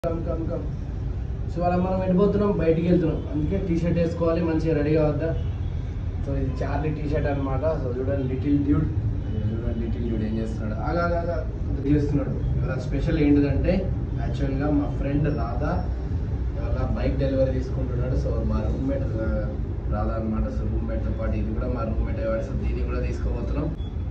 Come come come so అలా మనం వెళ్ళిపోతున్నాం బయటికి వెళ్తున్నాం అందుకే టీ షర్ట్ వేసుకోవాలి మంచిగా రెడీగా వద్దా సో ఇది చార్లీ టీ షర్ట్ అనమాట సో చూడండి లిటిల్ డ్యూడ్ చూడండి లిటిల్ డ్యూడ్ ఏం చేస్తున్నాడు ఆగా ఆగా చేస్తున్నాడు ఇవాళ స్పెషల్ ఏంటిదంటే యాక్చువల్గా మా ఫ్రెండ్ రాధా ఇవాళ బైక్ డెలివరీ తీసుకుంటున్నాడు సో మా రూమ్మేట్ రాధా అనమాట సో రూమ్మేట్తో పాటు ఇది కూడా మా రూమ్మేట్ అయ్యాడు సో దీన్ని కూడా తీసుకోబోతున్నాం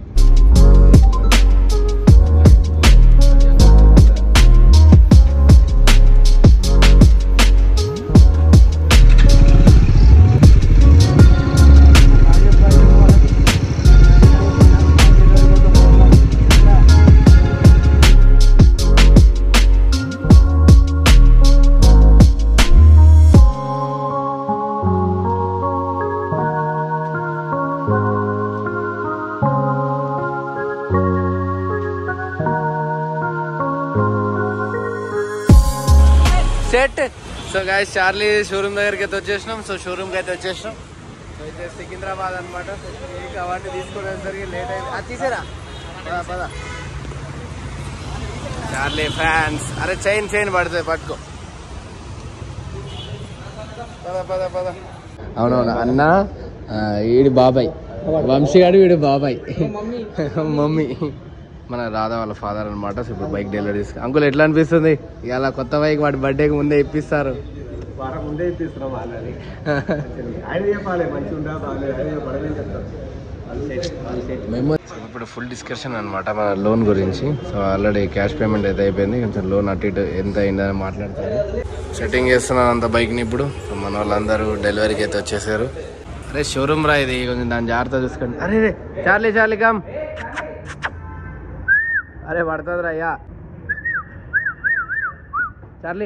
set so guys Charlie showroom దగ్గరికి అయితే వచ్చేసినాం సో షోరూమ్కి అయితే వచ్చేసినాం సో అయితే సికింద్రాబాద్ అనమాట అవన్నీ తీసుకోవడానికి లేట్ అయింది అది తీసేరా పద పద చార్లీ ఫ్యాన్స్ అరే చైన్ చైన్ పడుతుంది పట్టుకో పద పద పద అవునవును అన్న వీడి బాబాయ్ వంశీగాడు వీడు బాబాయ్ మమ్మీ మన రాధా వాళ్ళ ఫాదర్ అనమాట సో ఇప్పుడు బైక్ డెలివరీ తీసుకు అంకుల్ ఎట్లా అనిపిస్తుంది ఇలా కొత్త బైక్ వాడి బర్త్డేకి ముందే ఇప్పిస్తారు వారం ముందే ఇప్పిస్తున్నాం వాళ్ళని ఆయన చెప్పాలి మంచిగా ఉందా బాగాలేదు ఆయన పడలేదు చెప్తారు మేము ఇప్పుడు ఫుల్ డిస్కషన్ అనమాట మన లోన్ గురించి సో ఆల్రెడీ క్యాష్ పేమెంట్ అయితే అయిపోయింది కొంచెం లోన్ అటు ఇటు ఎంత అయిందని మాట్లాడతారు సెట్టింగ్ చేస్తున్నాను అంత బైక్ని ఇప్పుడు సో మన వాళ్ళందరూ డెలివరీకి అయితే వచ్చేసారు అరే షోరూమ్ రా ఇది కొంచెం దాని జాగ్రత్త చూసుకోండి అరే రే చార్లీ చార్లీ కమ్ అరే పడుతుంది రా అయ్యా చార్లీ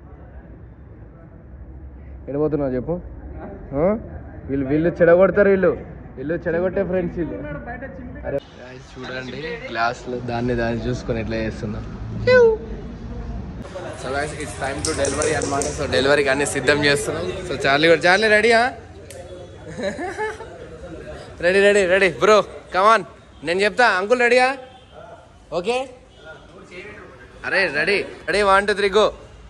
ఎడిపోతున్నావు చెప్పు ఆ? వీళ్ళు వీళ్ళు చెడగొడతారు వీళ్ళు వీళ్ళు చెడగొట్టే ఫ్రెండ్స్ వీళ్ళు అరే guys, చూడండి గ్లాసులు దాన్ని దాన్ని చూసుకొని ఎట్లా చేస్తున్నాం so guys it's time to delivery అనమాట సో డెలివరీకి అన్ని సిద్ధం చేస్తున్నాం సో చార్లీ కూడా చార్లీ రెడీయా ready ready ready bro come on నేను చెప్తా అంకుల్ రెడీయా ఓకే అరే ready ready one two three go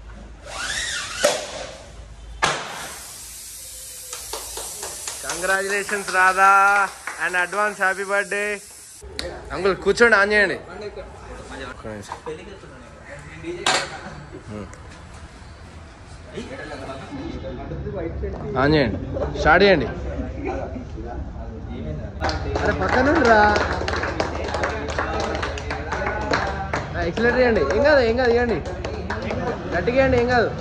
congratulations Radha and advance happy birthday uncle కూర్చోండి ఆన్ చేయండి ఒక్క నిమిషం. హ్మ్. ఆన్ చేయండి స్టార్ట్ చేయండి అరే పక్కన రా ఎక్సలేటర్ ఇవ్వండి ఏం కాదు ఏం కాదు ఇవ్వండి గట్టిగా ఇవ్వండి ఏం కాదు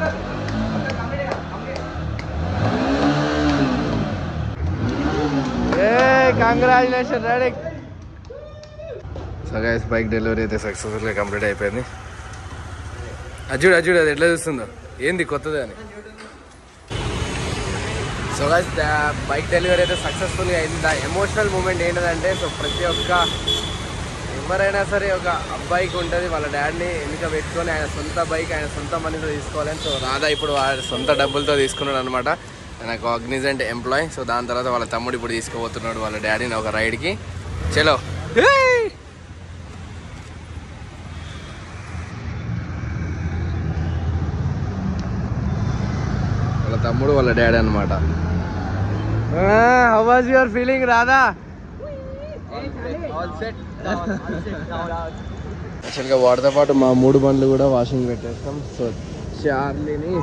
ఏ congratulation ready so guys bike delivery అయితే సక్సెస్ఫుల్గా కంప్లీట్ అయిపోయింది అజుడు అజుడు అది ఎట్లా చూస్తుందో ఏంది కొత్తది అని సో గైస్ బైక్ డెలివరీ అయితే సక్సెస్ఫుల్గా అయింది దా ఎమోషనల్ మూమెంట్ ఏంటంటే సో ప్రతి ఒక్క ఎవరైనా సరే ఒక అబ్బాయికి ఉంటుంది వాళ్ళ డాడీని ఎన్నిక పెట్టుకొని ఆయన సొంత బైక్ ఆయన సొంత మనీతో తీసుకోవాలని సో రాధా ఇప్పుడు వాడి సొంత డబ్బులతో తీసుకున్నాడు అనమాట ఆయన కాగ్నిజెంట్ ఎంప్లాయ్ సో దాని తర్వాత వాళ్ళ తమ్ముడు ఇప్పుడు తీసుకుపోతున్నాడు వాళ్ళ డాడీని ఒక రైడ్కి చలో Hey! వాళ్ళ తమ్ముడు వాళ్ళ డాడీ అనమాట how was your feeling Radha యాక్చువల్గా వాటితో పాటు మా మూడు బండ్లు కూడా వాషింగ్ పెట్టేస్తాం సో చార్లీని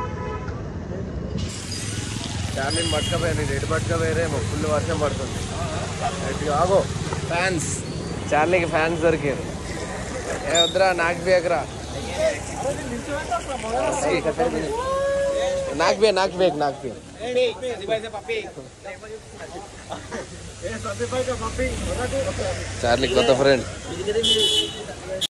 చార్లీని పట్టుకపోయారు ఎటు పట్టుకపోయారేమో ఫుల్ వర్షం పడుతుంది ఎటు ఆగో ఫ్యాన్స్ చార్లీకి ఫ్యాన్స్ దొరికారు ఏ వద్దురా నాకు బేకరా నాకు బే నాకు బేక్ నాకు బే చార్లీ కొత్త ఫ్రెండ్